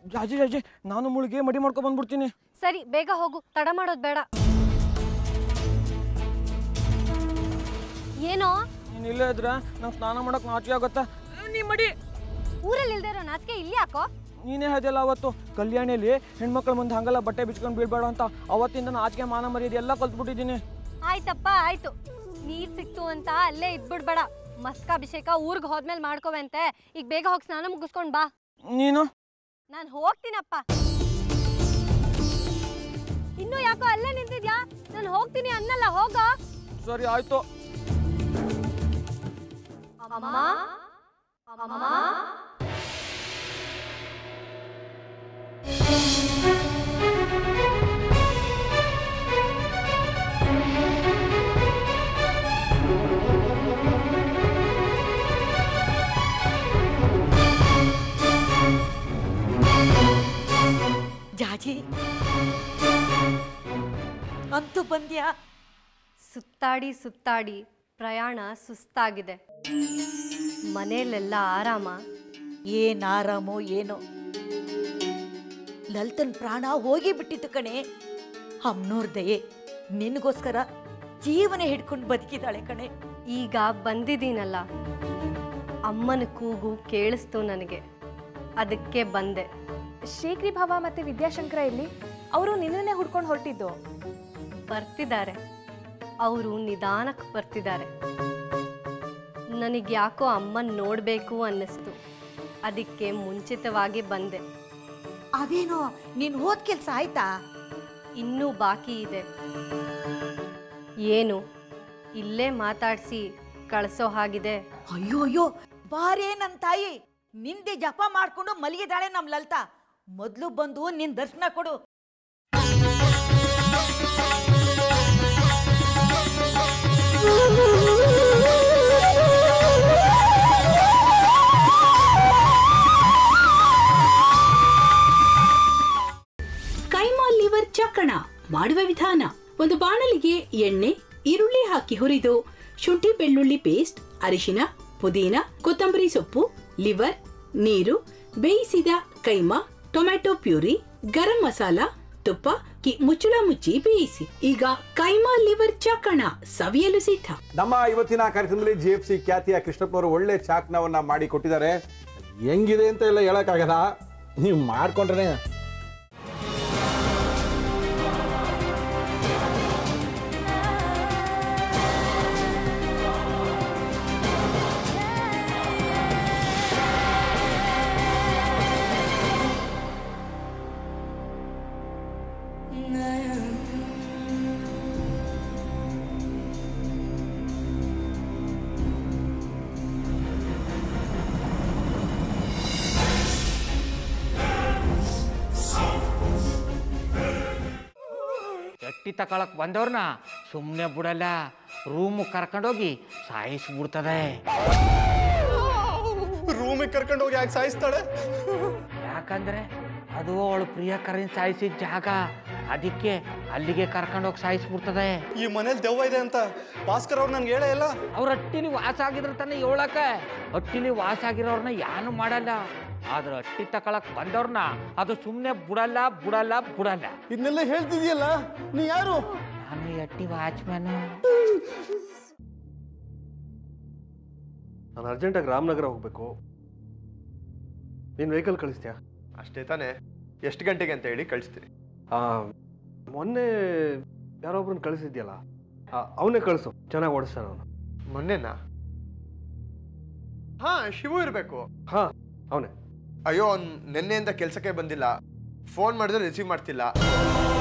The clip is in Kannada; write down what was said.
ಜಾಜಿ ಜಾಜಿ ನಾನು ಮುಳುಗಿ ಮಡಿ ಮಾಡ್ಕೊಂಡ್ ಬಂದ್ಬಿಡ್ತೀನಿ ಸರಿ ಬೇಗ ಹೋಗು ತಡ ಮಾಡೋದು ಬೇಡ ಏನೋ ನೀನು ಇಲ್ಲೇ ಇದ್ರೆ ನಂಗೆ ಸ್ನಾನ ಮಾಡಕ್ ನಾಚಿಕೆ ಆಗುತ್ತಾ ನೀ ಮಡಿ ಊರಲ್ಲಿ ಇಲ್ದೇ ಇರೋ ನಾಚಿಕೆ ಇಲ್ಲಿ ಯಾಕೋ ನೀನೇ ಹೇಳ್ದಿಲ್ಲ ಅವತ್ತು ಕಲ್ಯಾಣಿಯಲ್ಲಿ ಹೆಣ್ಮಕ್ಳ ಮುಂದೆ ಹಂಗಲ್ಲ ಬಟ್ಟೆ ಬಿಚ್ಕೊಂಡು ಬೀಳ್ಬೇಡ ಅಂತ ಅವತ್ತಿಂದ ನಾಚಿಕೆ ಮಾನ ಮರ್ಯಾದೆ ಎಲ್ಲ ಕಲ್ತ್ಬಿಟ್ಟಿದ್ದೀನಿ ಆಯ್ತಪ್ಪ ಆಯ್ತು ನೀರ್ ಸಿಕ್ತು ಅಂತ ಅಲ್ಲೇ ಇದ್ಬಿಡ್ಬೇಡ ಮಸ್ಕಾಭಿಷೇಕ ಊರ್ಗ್ ಹೋದ್ಮೇಲೆ ಮಾಡ್ಕೋವಂತೆ ಈಗ ಬೇಗ ಹೋಗಿ ಸ್ನಾನ ಮುಗಿಸ್ಕೊಂಡ್ ಬಾ ನೀನು ನಾನು ಹೋಗ್ತೀನಪ್ಪ ಇನ್ನು ಯಾಕೋ ಅಲ್ಲೇ ನಿಂತಿದ್ಯಾ ನಾನು ಹೋಗ್ತೀನಿ ಅನ್ನಲ್ಲ ಹೋಗ ಸರಿ ಆಯ್ತು ಅಮ್ಮ ಅಮ್ಮ ಜಾಜಿ ಅಂತೂ ಬಂದ್ಯಾ ಸುತ್ತಾಡಿ ಸುತ್ತಾಡಿ ಪ್ರಯಾಣ ಸುಸ್ತಾಗಿದೆ ಮನೇಲೆಲ್ಲ ಆರಾಮ ಏನ್ ಆರಾಮೋ ಏನೋ ಲಲಿತನ್ ಪ್ರಾಣ ಹೋಗಿ ಬಿಟ್ಟಿತ್ತು ಕಣೆ ಅಮ್ನೋರ್ ದಯೆ ನಿನಗೋಸ್ಕರ ಜೀವನ ಹಿಡ್ಕೊಂಡು ಬದುಕಿದಾಳೆ ಕಣೆ ಈಗ ಬಂದಿದ್ದೀನಲ್ಲ ಅಮ್ಮನ ಕೂಗು ಕೇಳಿಸ್ತು ನನಗೆ ಅದಕ್ಕೆ ಬಂದೆ ಶೇಖರಿ ಭಾವ ಮತ್ತೆ ವಿದ್ಯಾಶಂಕರ ಇಲ್ಲಿ ಅವರು ನಿನ್ನನ್ನೇ ಹುಡ್ಕೊಂಡು ಹೊರಟಿದ್ದು ಬರ್ತಿದ್ದಾರೆ ಅವರು ನಿಧಾನಕ್ಕೆ ಬರ್ತಿದ್ದಾರೆ ನನಗೆ ಯಾಕೋ ಅಮ್ಮನ ನೋಡಬೇಕು ಅನ್ನಿಸ್ತು ಅದಕ್ಕೆ ಮುಂಚಿತವಾಗಿ ಬಂದೆ ಅದೇನೋ ನೀನ್ ಹೋದ್ ಕೆಲ್ಸ ಆಯ್ತಾ ಇನ್ನೂ ಬಾಕಿ ಇದೆ ಏನು ಇಲ್ಲೇ ಮಾತಾಡಿಸಿ ಕಳಿಸೋ ಹಾಗಿದೆ ಅಯ್ಯೋ ಅಯ್ಯೋ ಬಾರೇ ನನ್ ತಾಯಿ ನಿಂದೆ ಜಪ ಮಾಡ್ಕೊಂಡು ಮಲಗಿದಾಳೆ ನಮ್ ಲಲಿತಾ ಮೊದ್ಲು ಬಂದು ನಿನ್ ದರ್ಶನ ಕೊಡು ಕೈಮಾ ಲಿವರ್ ಚಕ್ಕಣ ಮಾಡುವ ವಿಧಾನ ಒಂದು ಬಾಣಲಿಗೆ ಎಣ್ಣೆ ಈರುಳ್ಳಿ ಹಾಕಿ ಹುರಿದು ಶುಂಠಿ ಬೆಳ್ಳುಳ್ಳಿ ಪೇಸ್ಟ್ ಅರಿಶಿನ ಪುದೀನ ಕೊತ್ತಂಬರಿ ಸೊಪ್ಪು ಲಿವರ್ ನೀರು ಬೇಯಿಸಿದ ಕೈಮಾ ಟೊಮ್ಯಾಟೊ ಪ್ಯೂರಿ ಗರಂ ಮಸಾಲ ತುಪ್ಪ ಕಿ ಮುಚ್ಚಳ ಮುಚ್ಚಿ ಬೇಯಿಸಿ ಈಗ ಕೈಮಾ ಲಿವರ್ ಚಕ್ಕಣ ಸವಿಯಲು ಸಿದ್ಧ ನಮ್ಮ ಇವತ್ತಿನ ಕಾರ್ಯಕ್ರಮದಲ್ಲಿ ಜಿ ಎಫ್ ಸಿ ಖ್ಯಾತಿಯ ಕೃಷ್ಣಪ್ಪನವರು ಒಳ್ಳೆ ಚಾಕ್ನವನ್ನ ಮಾಡಿ ಕೊಟ್ಟಿದ್ದಾರೆ ಹೆಂಗಿದೆ ಅಂತ ಎಲ್ಲ ಹೇಳಕ್ಕಾಗಲ್ಲ ನೀವು ಮಾಡ್ಕೊಂಡ್ರೆ ಎಟ್ಟಿ ತಕೊಳಕ್ ಬಂದವ್ರನ್ನ ಸುಮ್ಮನೆ ಬಿಡಲ್ಲ ರೂಮ್ ಕರ್ಕೊಂಡೋಗಿ ಸಾಯಿಸ್ಬಿಡ್ತದೆ ರೂಮಿಗೆ ಕರ್ಕೊಂಡು ಹೋಗಿ ಯಾಕೆ ಸಾಯಿಸ್ತಾಳೆ ಯಾಕಂದ್ರೆ ಅದು ಅವಳು ಪ್ರಿಯಕರನ್ ಸಾಯಿಸಿದ ಜಾಗ ಅದಕ್ಕೆ ಅಲ್ಲಿಗೆ ಕರ್ಕೊಂಡೋಗಿ ಸಾಯಿಸ್ಬಿಡ್ತದೆ ಈ ಮನೇಲಿ ದೆವ್ವ ಇದೆ ಅಂತ ಭಾಸ್ಕರ್ ಅವ್ರು ನನ್ಗೆ ಹೇಳೇ ಇಲ್ಲ ಅವ್ರ ಹಟ್ಟಿಲಿ ವಾಸ ಆಗಿದ್ರ ತಾನೆ ಏಳಕ ಹಟ್ಟಿಲಿ ವಾಸ ಆಗಿರೋರ್ನ ಯಾನು ಮಾಡಲ್ಲ ಆದ್ರೆ ಹಟ್ಟಿ ತಕೊಳಕ್ ಬಂದವ್ರನ್ನ ಅದು ಸುಮ್ಮನೆ ಬಿಡಲ್ಲ ಬಿಡಲ್ಲ ಬಿಡಲ್ಲ ಇದನ್ನೆಲ್ಲ ಹೇಳ್ತಿದ್ಯಲ್ಲ ನೀ ಯಾರು ನಾನು ಈ ಹಟ್ಟಿ ವಾಚ್ಮ್ಯಾನ್ ನಾನು ಅರ್ಜೆಂಟಾಗಿ ರಾಮನಗರ ಹೋಗ್ಬೇಕು ನೀನು ವೆಹಿಕಲ್ ಕಳಿಸ್ತೀಯಾ ಅಷ್ಟೇ ತಾನೇ ಎಷ್ಟು ಗಂಟೆಗೆ ಅಂತ ಹೇಳಿ ಕಳಿಸ್ತೀನಿ ಆ, ಮೊನ್ನೆ ಯಾರೊಬ್ರನ್ನ ಕಳಿಸಿದ್ಯಲ್ಲ ಅವನೇ ಕಳಿಸು ಚೆನ್ನಾಗಿ ಓಡಿಸ್ತಾನ ಅವನು ಮೊನ್ನೆನಾ ಹಾ ಶಿವು ಇರಬೇಕು ಹಾ ಅವನೇ ಅಯ್ಯೋ ಅವ್ನು ನಿನ್ನೆಯಿಂದ ಕೆಲಸಕ್ಕೆ ಬಂದಿಲ್ಲ ಫೋನ್ ಮಾಡಿದ್ರೆ ರಿಸೀವ್ ಮಾಡ್ತಿಲ್ಲ